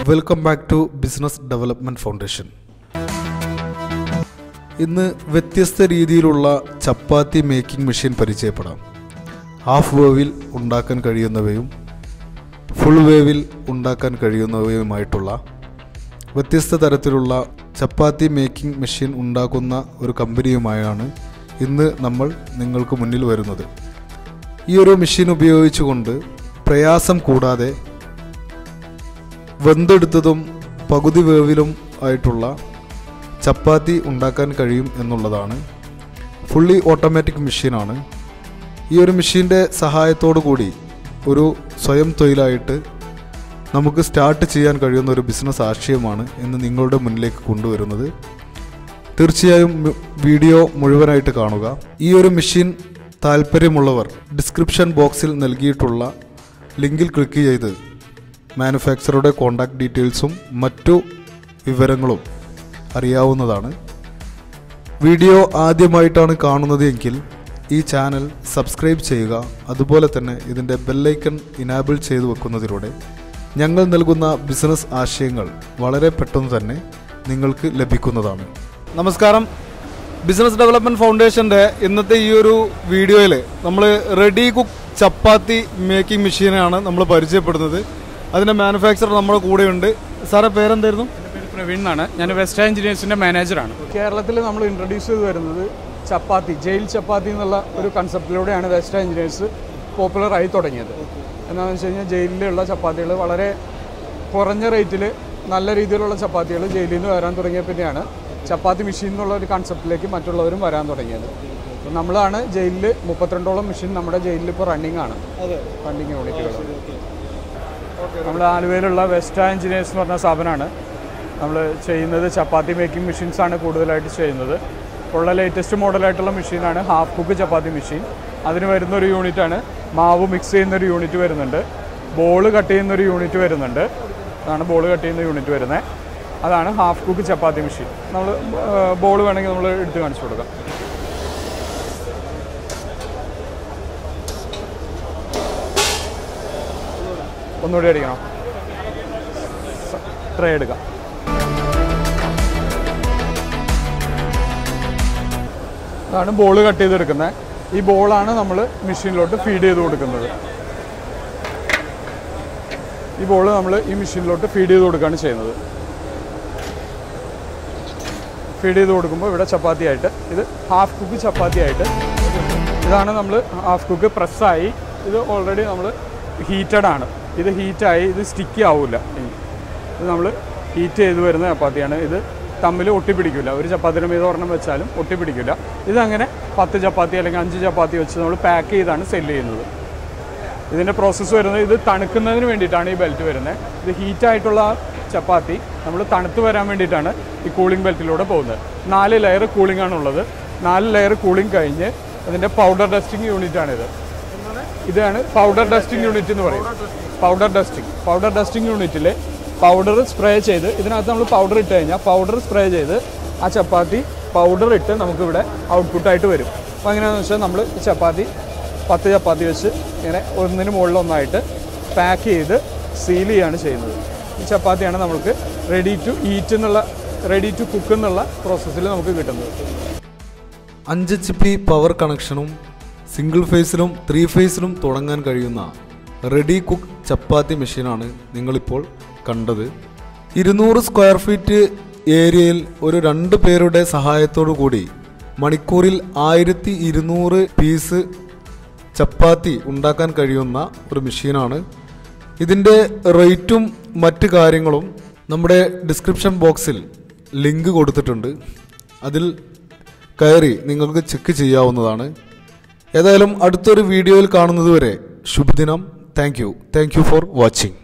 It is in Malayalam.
welcome back to business development foundation ഇന്ന് വ്യത്യസ്ത രീതിയിലുള്ള ചപ്പാത്തി മേക്കിംഗ് മെഷീൻ പരിചയപ്പെടാം ഹാഫ് വേവിൽ ഉണ്ടാക്കാൻ കഴിയുന്നവയും ഫുൾ വേവിൽ ഉണ്ടാക്കാൻ കഴിയുന്നവയുമായിട്ടുള്ള വ്യത്യസ്ത തരത്തിലുള്ള ചപ്പാത്തി മേക്കിംഗ് മെഷീൻ ഉണ്ടാക്കുന്ന ഒരു കമ്പനിയുമായാണ് ഇന്ന് നമ്മൾ നിങ്ങൾക്ക് മുന്നിൽ വരുന്നത് ഈ ഒരു മെഷീൻ ഉപയോഗിച്ചുകൊണ്ട് പ്രയാസം കൂടാതെ വെന്തെടുത്തതും പകുതി വേവിലും ആയിട്ടുള്ള ചപ്പാത്തി ഉണ്ടാക്കാൻ കഴിയും എന്നുള്ളതാണ് ഫുള്ളി ഓട്ടോമാറ്റിക് മെഷീനാണ് ഈ ഒരു മെഷീൻ്റെ സഹായത്തോടു കൂടി ഒരു സ്വയം തൊഴിലായിട്ട് നമുക്ക് സ്റ്റാർട്ട് ചെയ്യാൻ കഴിയുന്ന ഒരു ബിസിനസ് ആശയമാണ് ഇന്ന് നിങ്ങളുടെ മുന്നിലേക്ക് കൊണ്ടുവരുന്നത് തീർച്ചയായും മ് വീഡിയോ മുഴുവനായിട്ട് കാണുക ഈ ഒരു മെഷീൻ താല്പര്യമുള്ളവർ ഡിസ്ക്രിപ്ഷൻ ബോക്സിൽ നൽകിയിട്ടുള്ള ലിങ്കിൽ ക്ലിക്ക് ചെയ്ത് മാനുഫാക്ചറുടെ കോൺടാക്ട് ഡീറ്റെയിൽസും മറ്റു വിവരങ്ങളും അറിയാവുന്നതാണ് വീഡിയോ ആദ്യമായിട്ടാണ് കാണുന്നത് എങ്കിൽ ഈ ചാനൽ സബ്സ്ക്രൈബ് ചെയ്യുക അതുപോലെ തന്നെ ഇതിൻ്റെ ബെല്ലൈക്കൺ ഇനാബിൾ ചെയ്തു വെക്കുന്നതിലൂടെ ഞങ്ങൾ നൽകുന്ന ബിസിനസ് ആശയങ്ങൾ വളരെ പെട്ടെന്ന് തന്നെ നിങ്ങൾക്ക് ലഭിക്കുന്നതാണ് നമസ്കാരം ബിസിനസ് ഡെവലപ്മെന്റ് ഫൗണ്ടേഷന്റെ ഇന്നത്തെ ഈ ഒരു വീഡിയോയിൽ നമ്മൾ റെഡി കുക്ക് ചപ്പാത്തി മേക്കിംഗ് മെഷീനാണ് നമ്മൾ പരിചയപ്പെടുന്നത് അതിന്റെ മാനുഫാക്ചർ നമ്മുടെ കൂടെയുണ്ട് സാറെ പേരെന്തായിരുന്നു എൻ്റെ പേര് പ്രവീൺ എന്നാണ് ഞാൻ വെസ്റ്റ് എഞ്ചിനീയേഴ്സിൻ്റെ മാനേജറാണ് കേരളത്തിൽ നമ്മൾ ഇൻട്രൊഡ്യൂസ് ചെയ്ത് വരുന്നത് ചപ്പാത്തി ജയിൽ ചപ്പാത്തി എന്നുള്ള ഒരു കൺസെപ്റ്റിലൂടെയാണ് വെസ്റ്റ് എഞ്ചിനീയേഴ്സ് പോപ്പുലറായി തുടങ്ങിയത് എന്താണെന്ന് വെച്ച് കഴിഞ്ഞാൽ ജയിലിലുള്ള ചപ്പാത്തികൾ വളരെ കുറഞ്ഞ റേറ്റിൽ നല്ല രീതിയിലുള്ള ചപ്പാത്തികൾ ജയിലിൽ നിന്ന് വരാൻ തുടങ്ങിയ പിന്നെയാണ് ചപ്പാത്തി മെഷീൻ എന്നുള്ള ഒരു കൺസെപ്റ്റിലേക്ക് മറ്റുള്ളവരും വരാൻ തുടങ്ങിയത് അപ്പോൾ നമ്മളാണ് ജയിലിൽ മുപ്പത്തിരണ്ടോളം മെഷീൻ നമ്മുടെ ജയിലിൽ ഇപ്പോൾ റണ്ണിങ് ആണ് റണ്ണിങ് യൂണിറ്റുകൾ നമ്മൾ ആലുവയിലുള്ള വെസ്റ്റ എഞ്ചിനീയേഴ്സ് എന്ന് പറഞ്ഞ സ്ഥാപനമാണ് നമ്മൾ ചെയ്യുന്നത് ചപ്പാത്തി മേക്കിംഗ് മെഷീൻസ് ആണ് കൂടുതലായിട്ട് ചെയ്യുന്നത് ഉള്ള ലേറ്റസ്റ്റ് മോഡലായിട്ടുള്ള മെഷീനാണ് ഹാഫ് കുക്ക് ചപ്പാത്തി മെഷീൻ അതിന് വരുന്ന ഒരു യൂണിറ്റാണ് മാവ് മിക്സ് ചെയ്യുന്ന ഒരു യൂണിറ്റ് വരുന്നുണ്ട് ബോൾ കട്ട് ചെയ്യുന്ന ഒരു യൂണിറ്റ് വരുന്നുണ്ട് അതാണ് ബോൾ കട്ട് ചെയ്യുന്ന യൂണിറ്റ് വരുന്നത് അതാണ് ഹാഫ് കുക്ക് ചപ്പാത്തി മെഷീൻ നമ്മൾ ബോൾ വേണമെങ്കിൽ നമ്മൾ എടുത്ത് കാണിച്ചു കൊടുക്കാം ഒന്നുകൂടി അടിക്കണം ട്രേ എടുക്കാം അതാണ് ബോൾ കട്ട് ചെയ്തെടുക്കുന്നത് ഈ ബോളാണ് നമ്മൾ മെഷീനിലോട്ട് ഫീഡ് ചെയ്ത് കൊടുക്കുന്നത് ഈ ബോൾ നമ്മൾ ഈ മെഷീനിലോട്ട് ഫീഡ് ചെയ്ത് കൊടുക്കുകയാണ് ചെയ്യുന്നത് ഫീഡ് ചെയ്ത് കൊടുക്കുമ്പോൾ ഇവിടെ ചപ്പാത്തി ആയിട്ട് ഇത് ഹാഫ് കുക്ക് ചപ്പാത്തി ആയിട്ട് ഇതാണ് നമ്മൾ ഹാഫ് കുക്ക് പ്രസ്സായി ഇത് ഓൾറെഡി നമ്മൾ ഹീറ്റഡ് ആണ് ഇത് ഹീറ്റായി ഇത് സ്റ്റിക്കി ആവില്ല ഇനി ഇത് നമ്മൾ ഹീറ്റ് ചെയ്ത് വരുന്ന ചപ്പാത്തിയാണ് ഇത് തമ്മിൽ ഒട്ടിപ്പിടിക്കില്ല ഒരു ചപ്പാത്തിയുടെ മീത ഒരെണ്ണം വെച്ചാലും ഒട്ടിപ്പിടിക്കില്ല ഇതങ്ങനെ പത്ത് ചപ്പാത്തി അല്ലെങ്കിൽ അഞ്ച് ചപ്പാത്തി വെച്ച് നമ്മൾ പാക്ക് ചെയ്താണ് സെല്ല് ചെയ്യുന്നത് ഇതിൻ്റെ പ്രോസസ്സ് വരുന്നത് ഇത് തണുക്കുന്നതിന് വേണ്ടിയിട്ടാണ് ഈ ബെൽറ്റ് വരുന്നത് ഇത് ഹീറ്റായിട്ടുള്ള ചപ്പാത്തി നമ്മൾ തണുത്ത് വരാൻ വേണ്ടിയിട്ടാണ് ഈ കൂളിംഗ് ബെൽറ്റിലൂടെ പോകുന്നത് നാല് ലെയർ കൂളിംഗ് ആണുള്ളത് നാല് ലെയർ കൂളിംഗ് കഴിഞ്ഞ് അതിൻ്റെ പൗഡർ ഡസ്റ്റിംഗ് യൂണിറ്റ് ആണിത് ഇതാണ് പൗഡർ ഡസ്റ്റിംഗ് യൂണിറ്റ് എന്ന് പറയും പൗഡർ ഡസ്റ്റിംഗ് പൗഡർ ഡസ്റ്റിംഗ് യൂണിറ്റിൽ പൗഡർ സ്പ്രേ ചെയ്ത് ഇതിനകത്ത് നമ്മൾ പൗഡർ ഇട്ട് കഴിഞ്ഞാൽ പൗഡർ സ്പ്രേ ചെയ്ത് ആ ചപ്പാത്തി പൗഡർ ഇട്ട് നമുക്കിവിടെ ഔട്ട്പുട്ടായിട്ട് വരും അപ്പോൾ എങ്ങനെയാണെന്ന് വെച്ചാൽ നമ്മൾ ഈ ചപ്പാത്തി പത്ത് ചപ്പാത്തി വെച്ച് ഇങ്ങനെ ഒന്നിന് മുകളിൽ ഒന്നായിട്ട് പാക്ക് ചെയ്ത് സീൽ ചെയ്യുകയാണ് ചെയ്യുന്നത് ഈ ചപ്പാത്തിയാണ് നമുക്ക് റെഡി ടു ഈറ്റ് എന്നുള്ള റെഡി ടു കുക്ക് എന്നുള്ള പ്രോസസ്സിൽ നമുക്ക് കിട്ടുന്നത് അഞ്ച് എച്ച് പി പവർ കണക്ഷനും സിംഗിൾ ഫേസിലും ത്രീ ഫേസിലും തുടങ്ങാൻ കഴിയുന്ന റെഡി കുക്ക് ചപ്പാത്തി മെഷീനാണ് നിങ്ങളിപ്പോൾ കണ്ടത് ഇരുന്നൂറ് സ്ക്വയർ ഫീറ്റ് ഏരിയയിൽ ഒരു രണ്ട് പേരുടെ സഹായത്തോടു കൂടി മണിക്കൂറിൽ ആയിരത്തി ഇരുന്നൂറ് പീസ് ചപ്പാത്തി ഉണ്ടാക്കാൻ കഴിയുന്ന ഒരു മെഷീനാണ് ഇതിൻ്റെ റേറ്റും മറ്റ് കാര്യങ്ങളും നമ്മുടെ ഡിസ്ക്രിപ്ഷൻ ബോക്സിൽ ലിങ്ക് കൊടുത്തിട്ടുണ്ട് അതിൽ കയറി നിങ്ങൾക്ക് ചെക്ക് ചെയ്യാവുന്നതാണ് ഏതായാലും അടുത്തൊരു വീഡിയോയിൽ കാണുന്നതുവരെ ശുഭദിനം thank you thank you for watching